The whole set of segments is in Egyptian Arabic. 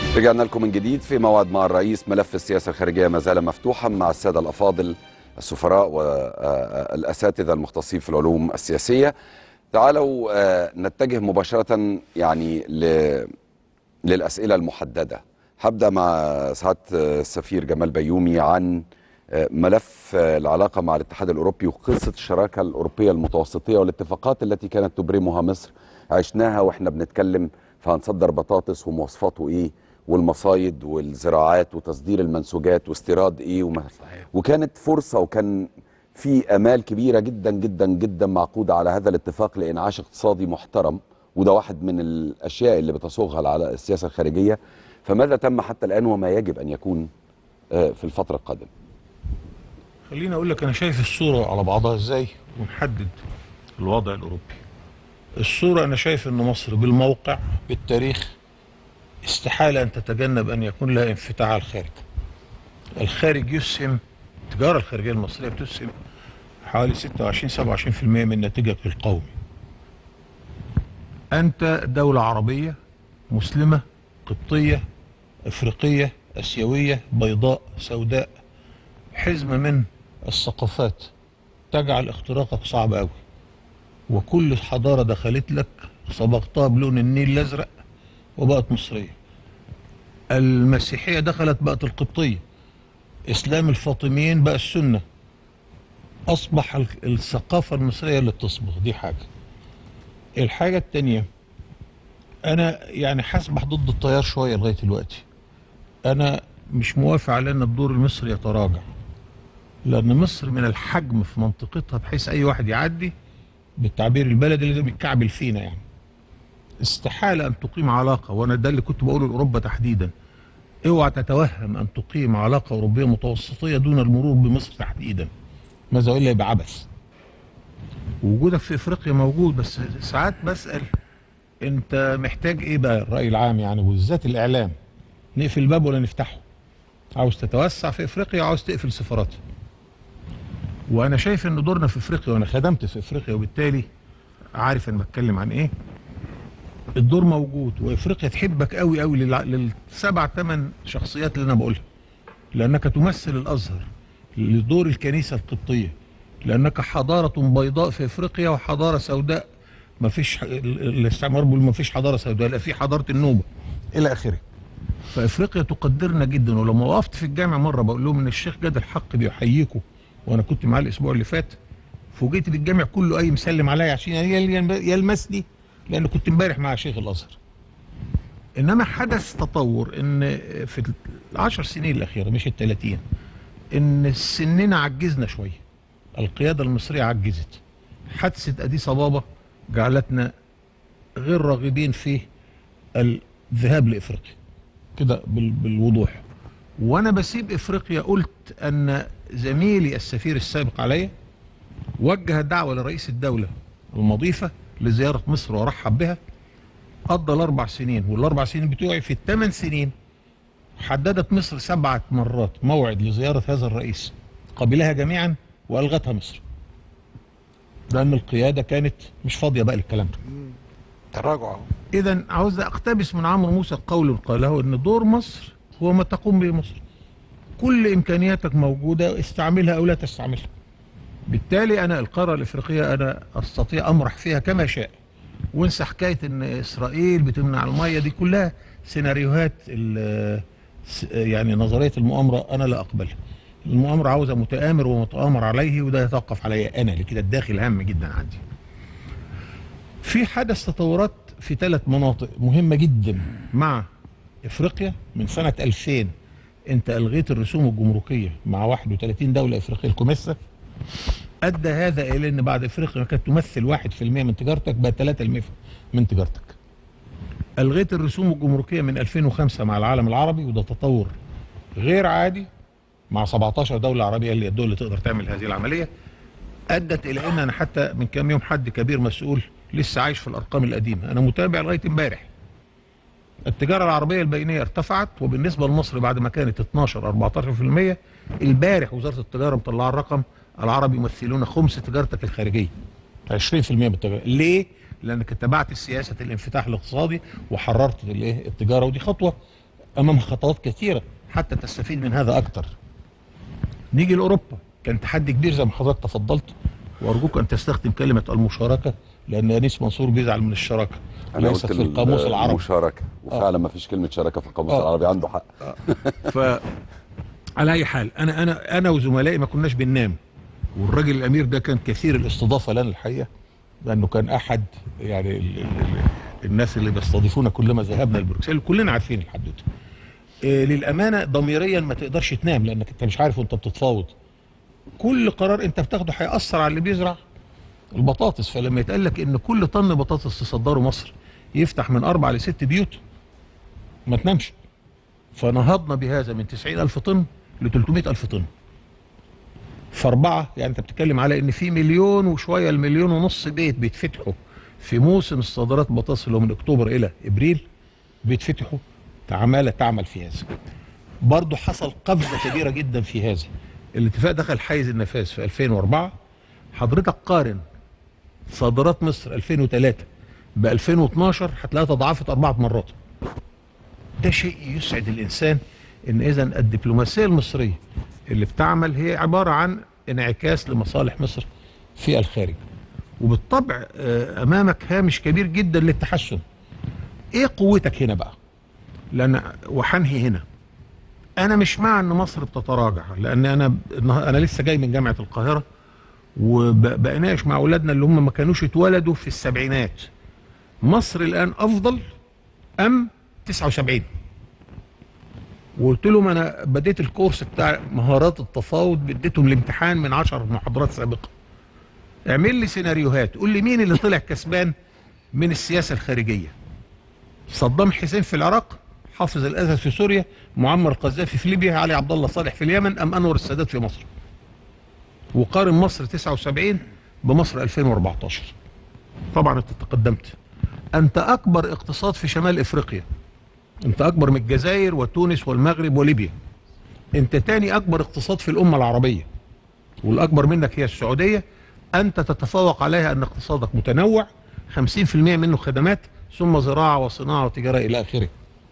رجعنا لكم من جديد في موعد مع الرئيس ملف السياسة الخارجية ما زال مفتوحا مع السادة الأفاضل السفراء والأساتذة المختصين في العلوم السياسية تعالوا آه، نتجه مباشرة يعني ل- للأسئلة المحددة هبدأ مع سعادة السفير جمال بيومي عن آه، ملف آه، العلاقة مع الاتحاد الأوروبي وقصة الشراكة الأوروبية المتوسطية والاتفاقات التي كانت تبرمها مصر عشناها وإحنا بنتكلم فهنصدر بطاطس ومواصفاته إيه والمصايد والزراعات وتصدير المنسوجات واستيراد إيه وما وكانت فرصة وكان في امال كبيره جدا جدا جدا معقوده على هذا الاتفاق لانعاش اقتصادي محترم وده واحد من الاشياء اللي بتصوغها على السياسه الخارجيه فماذا تم حتى الان وما يجب ان يكون آه، في الفتره القادمه خليني اقول لك انا شايف الصوره على بعضها ازاي ونحدد الوضع الاوروبي الصوره انا شايف ان مصر بالموقع بالتاريخ استحاله ان تتجنب ان يكون لها انفتاح على الخارج الخارج يسهم التجاره الخارجيه المصريه بتسهم حوالي 26 27% من ناتجك القومي انت دوله عربيه مسلمه قبطيه افريقيه اسيويه بيضاء سوداء حزمة من الثقافات تجعل اختراقك صعب قوي وكل حضارة دخلت لك صبغتها بلون النيل الأزرق وبقت مصرية المسيحية دخلت بقت القبطية إسلام الفاطميين بقى السنة أصبح ال- الثقافة المصرية اللي بتصبغ دي حاجة الحاجة التانية أنا يعني حسبح ضد التيار شوية لغاية دلوقتي أنا مش موافق على أن الدور المصري يتراجع لأن مصر من الحجم في منطقتها بحيث أي واحد يعدي بالتعبير البلدي اللي بيتكعبل فينا يعني استحالة أن تقيم علاقة وأنا ده اللي كنت بقوله لأوروبا تحديدا اوعى تتوهم أن تقيم علاقة أوروبية متوسطية دون المرور بمصر تحديدا ماذا إلا يبقى عبث وجودك في افريقيا موجود بس ساعات بسأل انت محتاج ايه بقى الرأي العام يعني وبالذات الاعلام نقفل الباب ولا نفتحه عاوز تتوسع في افريقيا عاوز تقفل سفارات وانا شايف ان دورنا في افريقيا وانا خدمت في افريقيا وبالتالي عارف انا بتكلم عن ايه الدور موجود وافريقيا تحبك قوي قوي للع- للسبع ثمان شخصيات اللي انا بقولها لانك تمثل الازهر لدور الكنيسه القبطيه لانك حضاره بيضاء في افريقيا وحضاره سوداء ما فيش ال- الاستعمار بيقول ما فيش حضاره سوداء لا في حضاره النوبه الى اخره فافريقيا تقدرنا جدا ولما وقفت في الجامع مره بقول لهم ان الشيخ جاد الحق بيحييكم وانا كنت معاه الاسبوع اللي فات فوجئت بالجامع كله اي مسلم عليا عشان يل- يل- يلمسني لان كنت امبارح مع شيخ الازهر انما حدث تطور ان في العشر سنين الاخيره مش الثلاثين ان سننا عجزنا شويه القياده المصريه عجزت حادثه اديس ابابا جعلتنا غير راغبين في الذهاب لافريقيا كده بال- بالوضوح وانا بسيب افريقيا قلت ان زميلي السفير السابق عليا وجه دعوه لرئيس الدوله المضيفه لزياره مصر وارحب بها قضى الاربع سنين والاربع سنين بتوعي في الثمان سنين حددت مصر سبعه مرات موعد لزياره هذا الرئيس قبلها جميعا والغتها مصر لان القياده كانت مش فاضيه بقى للكلام ده تراجع اهو اذا عاوز اقتبس من عمرو موسى القول قاله ان دور مصر هو ما تقوم به مصر كل امكانياتك موجوده استعملها او لا تستعملها بالتالي انا القاره الافريقيه انا استطيع امرح فيها كما شاء وانسى حكايه ان اسرائيل بتمنع الميه دي كلها سيناريوهات ال- س- يعني نظريه المؤامره انا لا اقبلها المؤامره عاوزه متآمر ومتآمر عليه وده يتوقف عليا انا اللي كده الداخل هام جدا عندي في حدث تطورات في ثلاث مناطق مهمة جدا مع افريقيا من سنة 2000 انت الغيت الرسوم الجمركية مع 31 دولة افريقية الكوميسا ادى هذا الى ان بعد افريقيا كانت تمثل 1% من تجارتك بقت 3% من تجارتك الغيت الرسوم الجمركية من 2005 مع العالم العربي وده تطور غير عادي مع 17 دولة عربية اللي الدول اللي تقدر تعمل هذه العملية ادت الى ان انا حتى من كام يوم حد كبير مسؤول لسه عايش في الارقام القديمه انا متابع لغايه امبارح التجاره العربيه البينيه ارتفعت وبالنسبه لمصر بعد ما كانت 12 14% البارح وزاره التجاره مطلعه الرقم العرب يمثلون خمس تجارتك الخارجيه 20% من التجاره ليه؟ لانك اتبعت سياسه الانفتاح الاقتصادي وحررت الايه التجاره ودي خطوه امامها خطوات كثيره حتى تستفيد من هذا اكثر نيجي لاوروبا كان تحدي كبير زي ما حضرتك تفضلت وارجوك ان تستخدم كلمه المشاركه لان انيس منصور بيزعل من الشراكه انا ليست قلت في القاموس العربي المشاركه وفعلا ما فيش كلمه شراكه في القاموس آه. العربي عنده حق ف على اي حال انا انا انا وزملائي ما كناش بننام والراجل الامير ده كان كثير الاستضافه لنا الحقيقه لانه كان احد يعني ال ال ال الناس اللي بيستضيفونا كلما ذهبنا لبروكسل كلنا عارفين الحدوته إيه للامانه ضميريا ما تقدرش تنام لانك انت مش عارف وانت بتتفاوض كل قرار انت بتاخده هياثر على اللي بيزرع البطاطس فلما يتقال لك ان كل طن بطاطس تصدره مصر يفتح من اربع لست بيوت ما تنامش فنهضنا بهذا من 90 ألف طن ل 300 ألف طن فأربعة يعني أنت بتتكلم على إن في مليون وشوية المليون ونص بيت بيتفتحوا في موسم الصادرات البطاطس اللي هو من أكتوبر إلى إبريل بيتفتحوا عمالة تعمل في هذا برضه حصل قفزة كبيرة جدا في هذا الاتفاق دخل حيز النفاذ في 2004 حضرتك قارن صادرات مصر 2003 ب 2012 هتلاقيها تضاعفت أربعة مرات ده شيء يسعد الانسان ان اذا الدبلوماسيه المصريه اللي بتعمل هي عباره عن انعكاس لمصالح مصر في الخارج وبالطبع آه، امامك هامش كبير جدا للتحسن ايه قوتك هنا بقى لان وحنهي هنا انا مش مع ان مصر بتتراجع لان انا انا لسه جاي من جامعه القاهره وبناقش مع اولادنا اللي هم ما كانوش اتولدوا في السبعينات مصر الان افضل ام 79 وقلت لهم انا بديت الكورس بتاع مهارات التفاوض اديتهم الامتحان من 10 محاضرات سابقه اعمل لي سيناريوهات قول لي مين اللي طلع كسبان من السياسه الخارجيه صدام حسين في العراق حافظ الاسد في سوريا معمر القذافي في ليبيا علي عبد الله صالح في اليمن ام انور السادات في مصر وقارن مصر 79 بمصر 2014 طبعا انت تقدمت انت اكبر اقتصاد في شمال افريقيا انت اكبر من الجزائر وتونس والمغرب وليبيا انت تاني اكبر اقتصاد في الامه العربيه والاكبر منك هي السعوديه انت تتفوق عليها ان اقتصادك متنوع 50% منه خدمات ثم زراعه وصناعه وتجاره الى اخره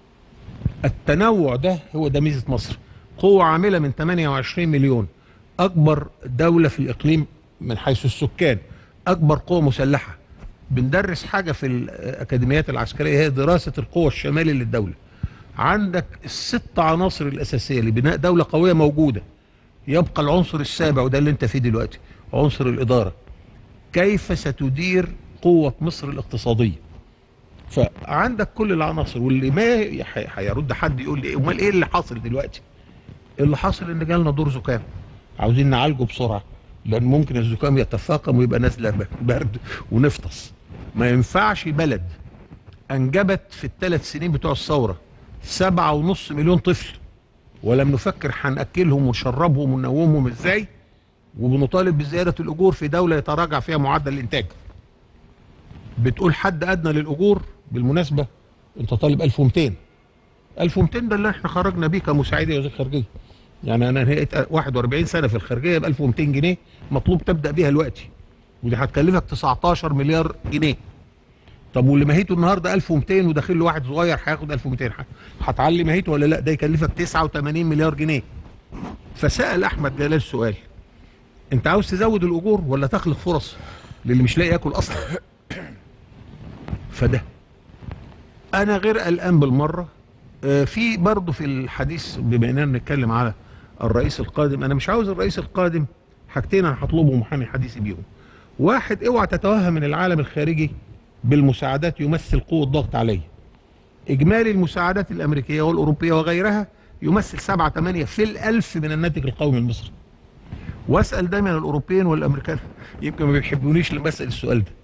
التنوع ده هو ده ميزه مصر قوه عامله من 28 مليون اكبر دوله في الاقليم من حيث السكان اكبر قوه مسلحه بندرس حاجه في الاكاديميات العسكريه هي دراسه القوى الشمالي للدوله عندك الست عناصر الاساسيه لبناء دوله قويه موجوده يبقى العنصر السابع وده اللي انت فيه دلوقتي عنصر الاداره كيف ستدير قوه مصر الاقتصاديه فعندك كل العناصر واللي ما ي- هي- هيرد حد يقول لي امال ايه اللي حاصل دلوقتي اللي حاصل ان جالنا دور زكام عاوزين نعالجه بسرعه لان ممكن الزكام يتفاقم ويبقى نازله ب- برد ونفطس ما ينفعش بلد انجبت في الثلاث سنين بتوع الثوره سبعة ونص مليون طفل ولم نفكر هنأكلهم ونشربهم وننومهم ازاي وبنطالب بزيادة الأجور في دولة يتراجع فيها معدل الإنتاج بتقول حد أدنى للأجور بالمناسبة أنت طالب 1200 1200 ده اللي احنا خرجنا بيه كمساعدة وزير خارجية يعني أنا نهاية 41 سنة في الخارجية ب 1200 جنيه مطلوب تبدأ بيها دلوقتي ودي هتكلفك 19 مليار جنيه طب واللي ماهيته النهارده 1200 وداخل له واحد صغير هياخد 1200 ح- هتعلي ماهيته ولا لا ده يكلفك 89 مليار جنيه فسأل احمد جلال سؤال انت عاوز تزود الاجور ولا تخلق فرص للي مش لاقي ياكل اصلا فده انا غير قلقان بالمره آه، في برضه في الحديث بما اننا بنتكلم على الرئيس القادم انا مش عاوز الرئيس القادم حاجتين انا هطلبهم محامي حديثي بيهم واحد اوعى تتوهم من العالم الخارجي بالمساعدات يمثل قوة ضغط عليه إجمالي المساعدات الأمريكية والأوروبية وغيرها يمثل 7 8 في الألف من الناتج القومي المصري واسأل دايما الأوروبيين والأمريكان يمكن ما بيحبونيش لما أسأل السؤال ده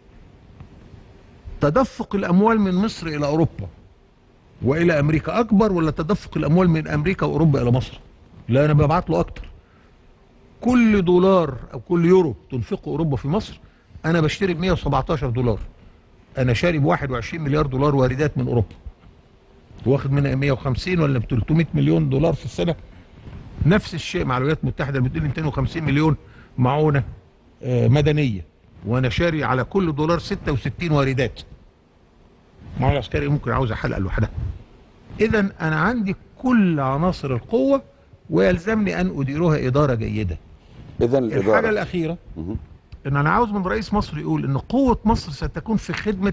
تدفق الأموال من مصر إلى أوروبا وإلى أمريكا أكبر ولا تدفق الأموال من أمريكا وأوروبا إلى مصر لا أنا ببعت له أكتر كل دولار أو كل يورو تنفقه أوروبا في مصر أنا بشتري ب 117 دولار انا شاري ب 21 مليار دولار واردات من اوروبا واخد منها 150 ولا ب 300 مليون دولار في السنه نفس الشيء مع الولايات المتحده بتدي 250 مليون معونه آه، مدنيه وانا شاري على كل دولار 66 واردات معونه عسكري ممكن عاوزه حلقه لوحدها اذا انا عندي كل عناصر القوة ويلزمني أن أديرها إدارة جيدة اذا الحاجة الاداره الأخيرة مهم. ان انا عاوز من رئيس مصر يقول ان قوة مصر ستكون في خدمة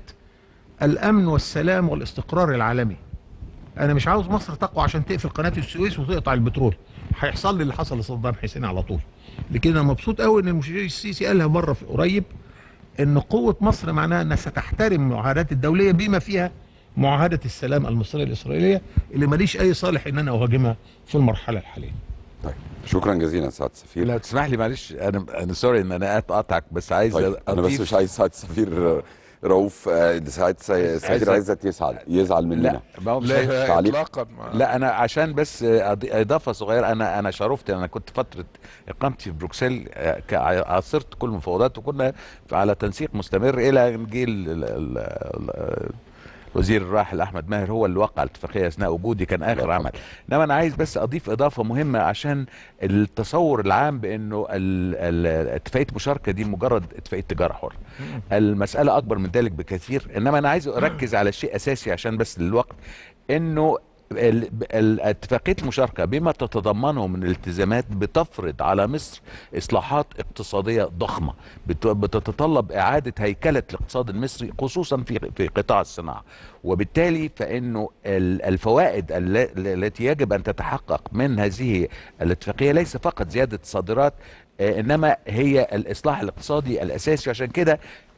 الامن والسلام والاستقرار العالمي انا مش عاوز مصر تقوى عشان تقفل قناة السويس وتقطع البترول هيحصل لي اللي حصل لصدام حسين على طول لكن انا مبسوط قوي ان المشير السيسي قالها مرة في قريب ان قوة مصر معناها انها ستحترم المعاهدات الدولية بما فيها معاهدة السلام المصرية الإسرائيلية اللي ماليش أي صالح إن أنا أهاجمها في المرحلة الحالية. طيب شكرا جزيلا سعاده السفير لو تسمح لي معلش انا انا سوري ان انا اقطعك بس عايز طيب انا بس أضيف- مش عايز سعاده السفير رؤوف آه، سعاده السفير عزت. عزت يزعل يزعل مننا لا ما هو مش هي- لا تعليق. اطلاقا ما لا انا عشان بس أض- اضافه صغيره انا انا شرفت انا كنت فتره اقامتي في بروكسل آه، ك- عاصرت كل المفاوضات وكنا على تنسيق مستمر الى ان جه ال- ال- ال- ال- الوزير الراحل احمد ماهر هو اللي وقع الاتفاقيه اثناء وجودي كان اخر عمل انما انا عايز بس اضيف اضافه مهمه عشان التصور العام بانه ال- ال- اتفاقيه المشاركه دي مجرد اتفاقيه تجاره حره المساله اكبر من ذلك بكثير انما انا عايز اركز على شيء اساسي عشان بس للوقت انه ال- ال- اتفاقيه المشاركه بما تتضمنه من التزامات بتفرض على مصر اصلاحات اقتصاديه ضخمه بت- بتتطلب اعاده هيكله الاقتصاد المصري خصوصا في في قطاع الصناعه وبالتالي فانه ال- الفوائد الل- التي يجب ان تتحقق من هذه الاتفاقيه ليس فقط زياده الصادرات آه، انما هي الاصلاح الاقتصادي الاساسي عشان كده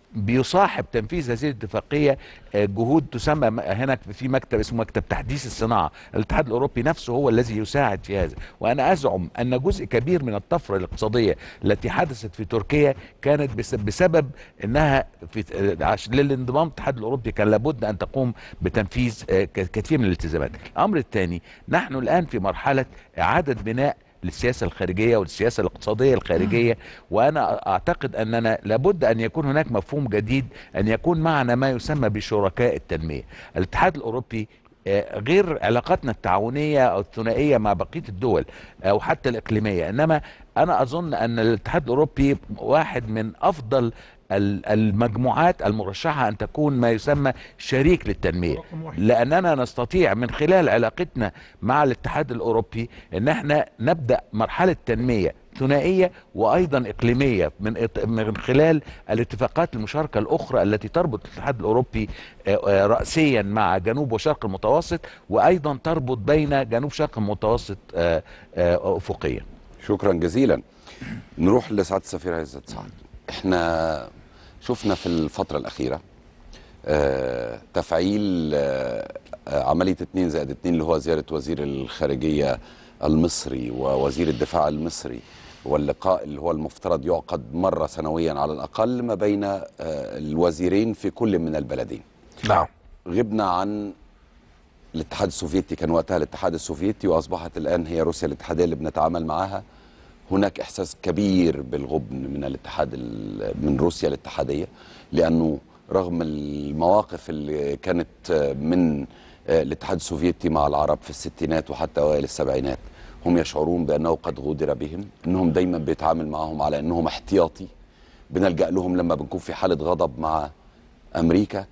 بيصاحب تنفيذ هذه الاتفاقيه آه، جهود تسمى م- هنا في مكتب اسمه مكتب تحديث الصناعه، الاتحاد الاوروبي نفسه هو الذي يساعد في هذا، وانا ازعم ان جزء كبير من الطفره الاقتصاديه التي حدثت في تركيا كانت بس- بسبب انها في آه، عشان للانضمام للاتحاد الاوروبي كان لابد ان تقوم بتنفيذ آه، ك- كثير من الالتزامات. الامر الثاني نحن الان في مرحله اعاده بناء للسياسة الخارجية والسياسة الاقتصادية الخارجية وأنا أعتقد أننا لابد أن يكون هناك مفهوم جديد أن يكون معنا ما يسمى بشركاء التنمية الاتحاد الأوروبي آه، غير علاقاتنا التعاونية أو الثنائية مع بقية الدول أو حتى الإقليمية إنما أنا أظن أن الاتحاد الأوروبي واحد من أفضل ال- المجموعات المرشحة أن تكون ما يسمى شريك للتنمية رقم واحد. لأننا نستطيع من خلال علاقتنا مع الاتحاد الأوروبي أن احنا نبدأ مرحلة تنمية ثنائية وأيضا إقليمية من إط- من خلال الاتفاقات المشاركة الأخرى التي تربط الاتحاد الأوروبي آه، آه، رأسيا مع جنوب وشرق المتوسط وأيضا تربط بين جنوب شرق المتوسط آه، آه، أفقيا شكرا جزيلا نروح لسعاده السفير عزت سعد احنا شفنا في الفتره الاخيره آه، تفعيل آه، آه، عمليه 2 زائد 2 اللي هو زياره وزير الخارجيه المصري ووزير الدفاع المصري واللقاء اللي هو المفترض يعقد مره سنويا على الاقل ما بين آه، الوزيرين في كل من البلدين نعم غبنا عن الاتحاد السوفيتي كان وقتها الاتحاد السوفيتي واصبحت الان هي روسيا الاتحاديه اللي بنتعامل معاها هناك احساس كبير بالغبن من الاتحاد ال- من روسيا الاتحاديه لانه رغم المواقف اللي كانت من الاتحاد السوفيتي مع العرب في الستينات وحتى اوائل السبعينات هم يشعرون بانه قد غدر بهم انهم دايما بيتعامل معهم على انهم احتياطي بنلجا لهم لما بنكون في حاله غضب مع امريكا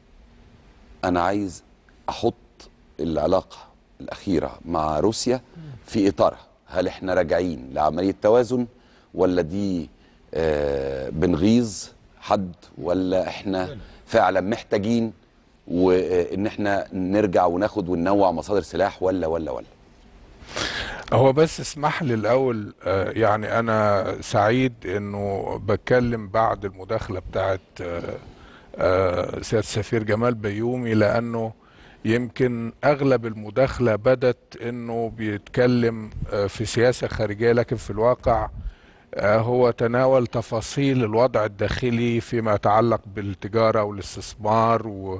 انا عايز احط العلاقه الاخيره مع روسيا في اطارها هل احنا راجعين لعمليه توازن ولا دي آه بنغيظ حد ولا احنا فعلا محتاجين وان احنا نرجع وناخد وننوع مصادر سلاح ولا ولا ولا هو بس اسمح لي الاول آه، يعني انا سعيد انه بتكلم بعد المداخله بتاعت آه، آه، سياده السفير جمال بيومي لانه يمكن اغلب المداخله بدت انه بيتكلم آه، في سياسه خارجيه لكن في الواقع آه، هو تناول تفاصيل الوضع الداخلي فيما يتعلق بالتجاره والاستثمار و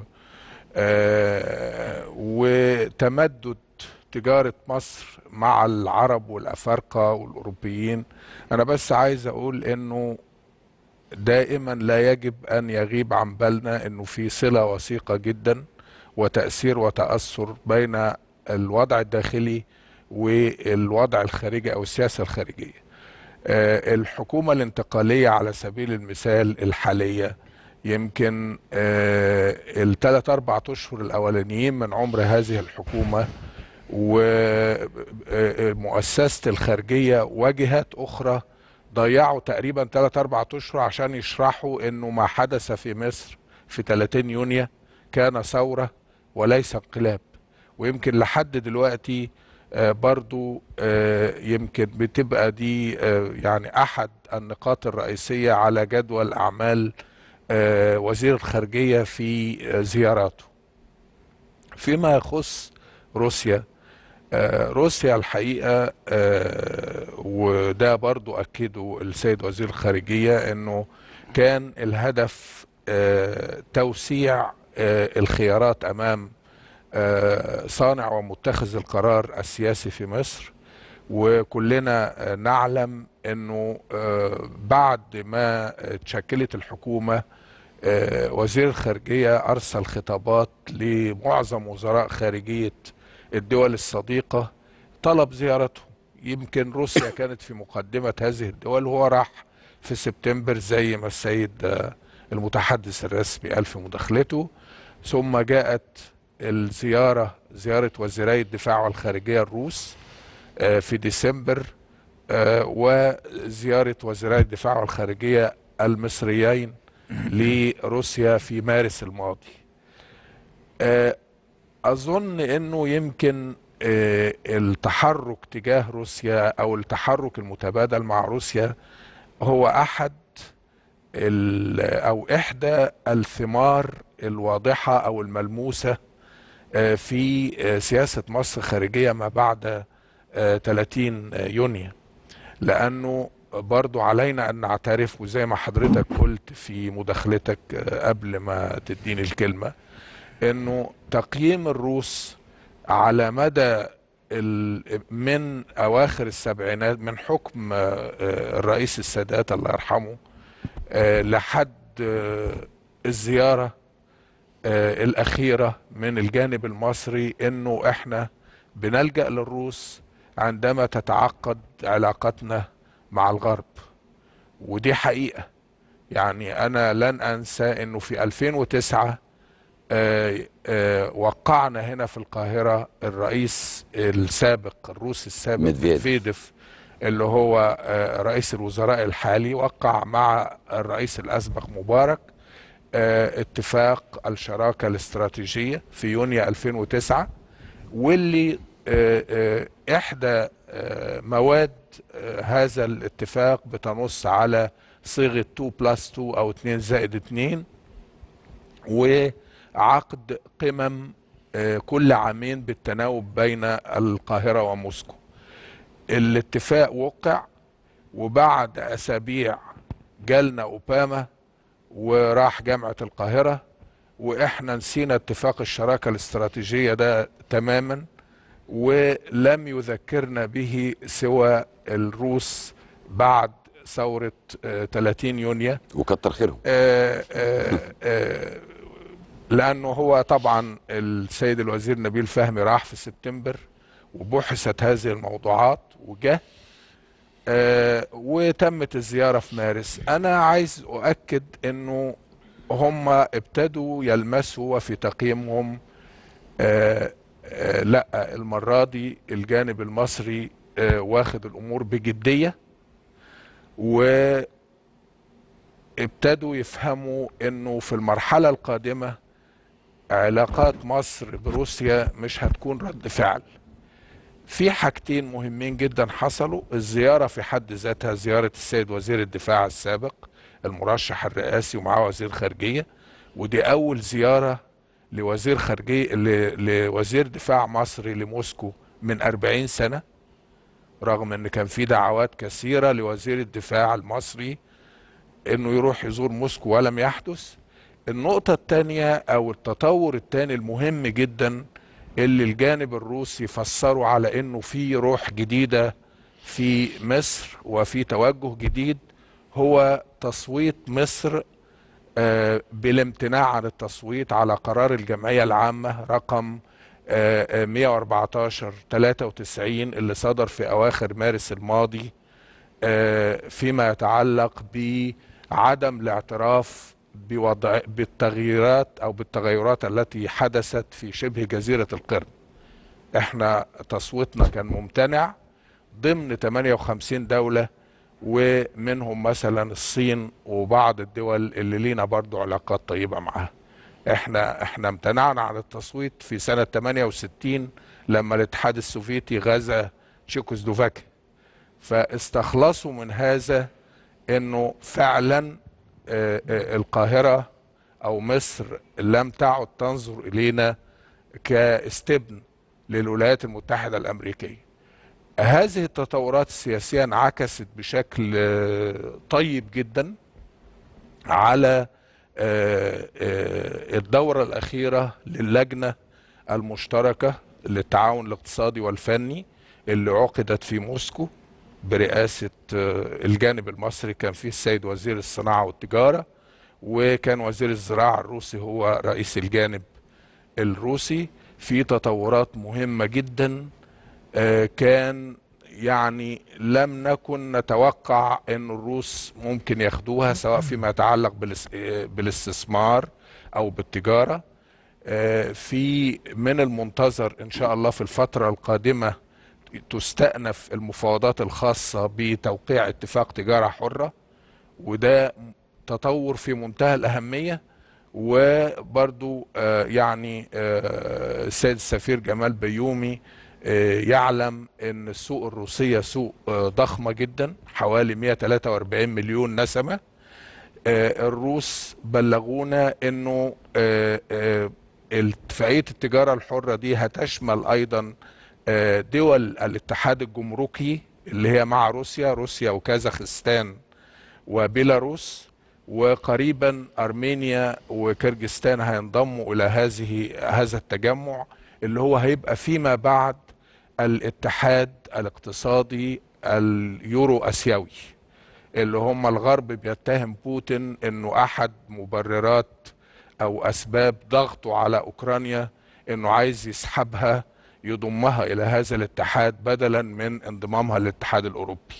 آه، وتمدد تجارة مصر مع العرب والأفارقة والأوروبيين أنا بس عايز أقول إنه دائما لا يجب أن يغيب عن بالنا إنه في صلة وثيقة جدا وتأثير وتأثر بين الوضع الداخلي والوضع الخارجي أو السياسة الخارجية آه، الحكومة الانتقالية على سبيل المثال الحالية يمكن آه، الثلاث أربع أشهر الأولانيين من عمر هذه الحكومة ومؤسسة الخارجية وجهات أخرى ضيعوا تقريبا 3 4 أشهر عشان يشرحوا إنه ما حدث في مصر في 30 يونيو كان ثورة وليس انقلاب ويمكن لحد دلوقتي آه، برضو آه، يمكن بتبقى دي آه، يعني أحد النقاط الرئيسية على جدول أعمال آه، وزير الخارجية في آه، زياراته فيما يخص روسيا آه، روسيا الحقيقة آه، وده برضو أكده السيد وزير الخارجية أنه كان الهدف آه، توسيع آه، الخيارات أمام آه، صانع ومتخذ القرار السياسي في مصر وكلنا آه، نعلم أنه آه، بعد ما تشكلت الحكومة آه، وزير الخارجية أرسل خطابات لمعظم وزراء خارجية الدول الصديقة طلب زيارته يمكن روسيا كانت في مقدمة هذه الدول وهو راح في سبتمبر زي ما السيد آه، المتحدث الرسمي قال في مداخلته ثم جاءت الزيارة زيارة وزيري الدفاع والخارجية الروس آه، في ديسمبر آه، وزيارة وزيري الدفاع والخارجية المصريين لروسيا في مارس الماضي آه، أظن أنه يمكن آه، التحرك تجاه روسيا أو التحرك المتبادل مع روسيا هو أحد ال- أو إحدى الثمار الواضحة أو الملموسة آه، في آه، سياسة مصر خارجية ما بعد آه، 30 يونيو لأنه برضو علينا أن نعترف وزي ما حضرتك قلت في مداخلتك آه، قبل ما تديني الكلمة أنه تقييم الروس على مدى ال- من أواخر السبعينات من حكم آه، آه، الرئيس السادات الله يرحمه آه، لحد آه، الزيارة آه، الأخيرة من الجانب المصري إنه إحنا بنلجأ للروس عندما تتعقد علاقتنا مع الغرب ودي حقيقة يعني أنا لن أنسى إنه في 2009 آه، آه، وقعنا هنا في القاهرة الرئيس السابق الروسي السابق ميدفيديف. ميدفيديف اللي هو آه، رئيس الوزراء الحالي وقع مع الرئيس الأسبق مبارك آه، اتفاق الشراكة الاستراتيجية في يونيو 2009 واللي آه، آه، إحدى آه، مواد آه، هذا الاتفاق بتنص على صيغة 2 بلس 2 أو 2 زائد 2 وعقد قمم آه، كل عامين بالتناوب بين القاهرة وموسكو الاتفاق وقع وبعد أسابيع جالنا أوباما وراح جامعة القاهرة وإحنا نسينا اتفاق الشراكة الاستراتيجية ده تماما ولم يذكرنا به سوى الروس بعد ثورة آه، 30 يونيو وكتر خيرهم آه، آه، آه، لانه هو طبعا السيد الوزير نبيل فهمي راح في سبتمبر وبحثت هذه الموضوعات وجه آه، وتمت الزياره في مارس انا عايز اؤكد انه هم ابتدوا يلمسوا وفي تقييمهم آه، آه، لا المره دي الجانب المصري آه، واخد الامور بجديه و ابتدوا يفهموا انه في المرحله القادمه علاقات مصر بروسيا مش هتكون رد فعل في حاجتين مهمين جدا حصلوا الزياره في حد ذاتها زياره السيد وزير الدفاع السابق المرشح الرئاسي ومعاه وزير خارجيه ودي اول زياره لوزير خارجيه ل- لوزير دفاع مصري لموسكو من 40 سنه رغم ان كان في دعوات كثيره لوزير الدفاع المصري انه يروح يزور موسكو ولم يحدث النقطة الثانية او التطور الثاني المهم جدا اللي الجانب الروسي فسروا على انه في روح جديدة في مصر وفي توجه جديد هو تصويت مصر آه، بالامتناع عن التصويت على قرار الجمعية العامة رقم آه، آه، 114 93 اللي صدر في أواخر مارس الماضي آه، فيما يتعلق بعدم الاعتراف بوضع بالتغييرات او بالتغيرات التي حدثت في شبه جزيره القرم احنا تصويتنا كان ممتنع ضمن 58 دولة ومنهم مثلا الصين وبعض الدول اللي لينا برضو علاقات طيبة معاها احنا احنا امتنعنا عن التصويت في سنة 68 لما الاتحاد السوفيتي غزا تشيكوسلوفاكيا فاستخلصوا من هذا انه فعلا آه، آه، القاهرة او مصر لم تعد تنظر الينا كاستبن للولايات المتحدة الامريكية هذه التطورات السياسية انعكست بشكل آه، طيب جدا على آه، آه، الدورة الأخيرة للجنة المشتركة للتعاون الاقتصادي والفني اللي عقدت في موسكو برئاسة آه، الجانب المصري كان فيه السيد وزير الصناعة والتجارة وكان وزير الزراعة الروسي هو رئيس الجانب الروسي في تطورات مهمة جدا آه، كان يعني لم نكن نتوقع ان الروس ممكن ياخدوها سواء فيما يتعلق بالاس- آه، بالاستثمار او بالتجارة آه، في من المنتظر ان شاء الله في الفترة القادمة تستأنف المفاوضات الخاصة بتوقيع اتفاق تجارة حرة وده تطور في منتهى الأهمية وبرضو آه، يعني آه، السيد السفير جمال بيومي آه، يعلم ان السوق الروسية سوق آه، ضخمة جدا حوالي 143 مليون نسمة آه، الروس بلغونا انه آه، آه، اتفاقية التجارة الحرة دي هتشمل ايضا آه، دول الاتحاد الجمركي اللي هي مع روسيا روسيا وكازاخستان وبيلاروس وقريبا ارمينيا وكرجستان هينضموا الى هذه هذا التجمع اللي هو هيبقى فيما بعد الاتحاد الاقتصادي اليورو اسيوي اللي هم الغرب بيتهم بوتين انه احد مبررات او اسباب ضغطه على اوكرانيا انه عايز يسحبها يضمها الى هذا الاتحاد بدلا من انضمامها للاتحاد الاوروبي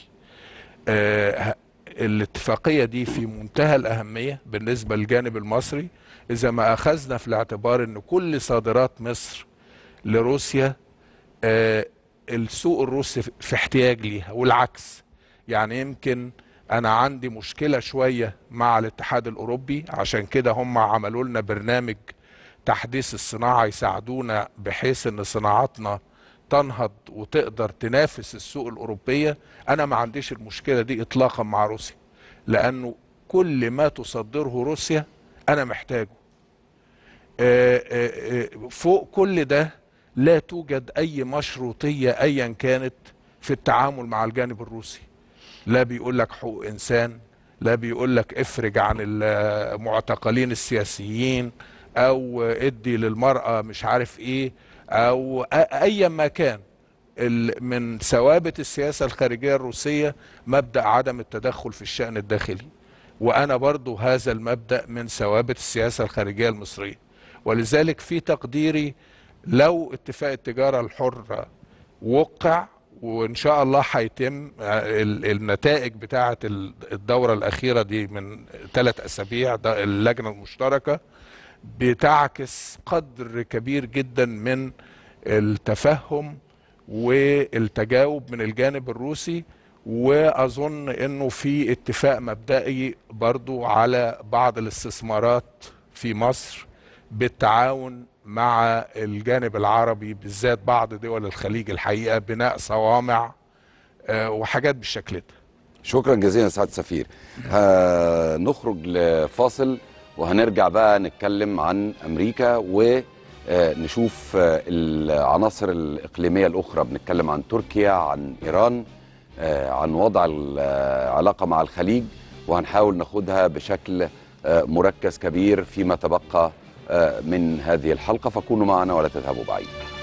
آه، الاتفاقية دي في منتهى الأهمية بالنسبة للجانب المصري إذا ما أخذنا في الاعتبار أن كل صادرات مصر لروسيا آه، السوق الروسي في احتياج ليها والعكس يعني يمكن أنا عندي مشكلة شوية مع الاتحاد الأوروبي عشان كده هم عملوا لنا برنامج تحديث الصناعة يساعدونا بحيث أن صناعاتنا تنهض وتقدر تنافس السوق الأوروبية أنا ما عنديش المشكلة دي إطلاقا مع روسيا لأنه كل ما تصدره روسيا أنا محتاجه آه، آه، آه، فوق كل ده لا توجد أي مشروطية أيا كانت في التعامل مع الجانب الروسي لا بيقول لك حقوق إنسان لا بيقول لك افرج عن المعتقلين السياسيين أو ادي للمرأة مش عارف إيه أو أ- أيا ما كان ال- من ثوابت السياسة الخارجية الروسية مبدأ عدم التدخل في الشأن الداخلي وأنا برضو هذا المبدأ من ثوابت السياسة الخارجية المصرية ولذلك في تقديري لو اتفاق التجارة الحرة وقع وإن شاء الله هيتم ال- النتائج بتاعة ال- الدورة الأخيرة دي من ثلاث أسابيع ده اللجنة المشتركة بتعكس قدر كبير جدا من التفهم والتجاوب من الجانب الروسي واظن انه في اتفاق مبدئي برضو على بعض الاستثمارات في مصر بالتعاون مع الجانب العربي بالذات بعض دول الخليج الحقيقه بناء صوامع آه، وحاجات بالشكل ده شكرا جزيلا سعاده السفير هنخرج لفاصل وهنرجع بقى نتكلم عن امريكا ونشوف العناصر الاقليميه الاخرى بنتكلم عن تركيا عن ايران آه، عن وضع العلاقه مع الخليج وهنحاول ناخدها بشكل آه، مركز كبير فيما تبقى آه، من هذه الحلقه فكونوا معنا ولا تذهبوا بعيد